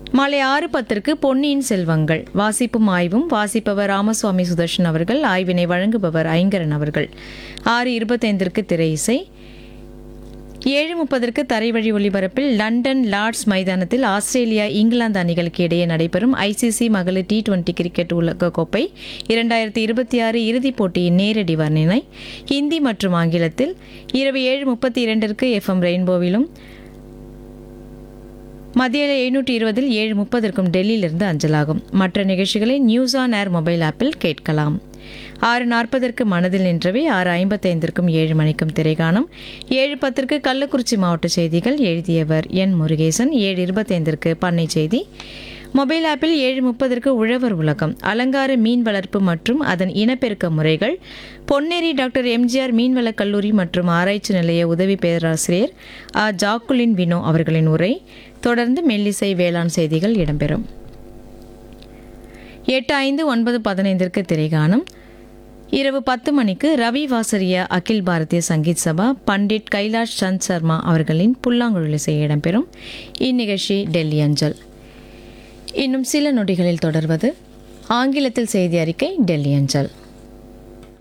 மாலை ஆறு பத்திற்கு பொன்னியின் செல்வங்கள் வாசிப்பும் ஆய்வும் வாசிப்பவர் ராமசுவாமி சுதர்ஷன் அவர்கள் ஆய்வினை வழங்குபவர் ஐங்கரன் அவர்கள் ஆறு இருபத்தைந்திற்கு திரை இசை ஏழு முப்பதற்கு தரைவழி ஒலிபரப்பில் லண்டன் லார்ட்ஸ் மைதானத்தில் ஆஸ்திரேலியா இங்கிலாந்து அணிகளுக்கு இடையே நடைபெறும் ஐசிசி மகளிர் டி டுவெண்டி கிரிக்கெட் உலகக்கோப்பை இரண்டாயிரத்தி இருபத்தி ஆறு இறுதிப் போட்டியின் நேரடி வர்ணனை ஹிந்தி மற்றும் ஆங்கிலத்தில் இரவு ஏழு முப்பத்தி இரண்டிற்கு எஃப்எம் ரெயின்போவிலும் மதிய எழுநூற்றி இருபதில் ஏழு முப்பதற்கும் டெல்லியிலிருந்து அஞ்சலாகும் மற்ற நிகழ்ச்சிகளை நியூஸ் ஆன் ஏர் மொபைல் ஆப்பில் கேட்கலாம் ஆறு நாற்பதற்கு மனதில் நின்றவை ஆறு ஐம்பத்தைந்திற்கும் ஏழு மணிக்கும் திரைகாணும் ஏழு பத்திற்கு கள்ளக்குறிச்சி மாவட்ட செய்திகள் எழுதியவர் என் முருகேசன் ஏழு இருபத்தைந்திற்கு பண்ணை செய்தி மொபைல் ஆப்பில் ஏழு முப்பதற்கு உழவர் உலகம் அலங்கார மீன் வளர்ப்பு மற்றும் அதன் இனப்பெருக்க முறைகள் பொன்னேரி டாக்டர் எம்ஜிஆர் மீன்வளக் கல்லூரி மற்றும் ஆராய்ச்சி நிலைய உதவி பேராசிரியர் ஆ ஜாக்குலின் வினோ அவர்களின் உரை தொடர்ந்து மெல்லிசை வேளாண் செய்திகள் இடம்பெறும் எட்டு ஐந்து ஒன்பது பதினைந்திற்கு திரைகாணும் இரவு பத்து மணிக்கு ரவி வாசரியா அகில் பாரதிய சங்கீத் சபா பண்டிட் கைலாஷ் சந்த் சர்மா அவர்களின் புல்லாங்குழல் இசை இடம்பெறும் இந்நிகழ்ச்சி டெல்லி அஞ்சல் இன்னும் சில நொடிகளில் தொடர்வது ஆங்கிலத்தில் செய்தி அறிக்கை டெல்லி அஞ்சல்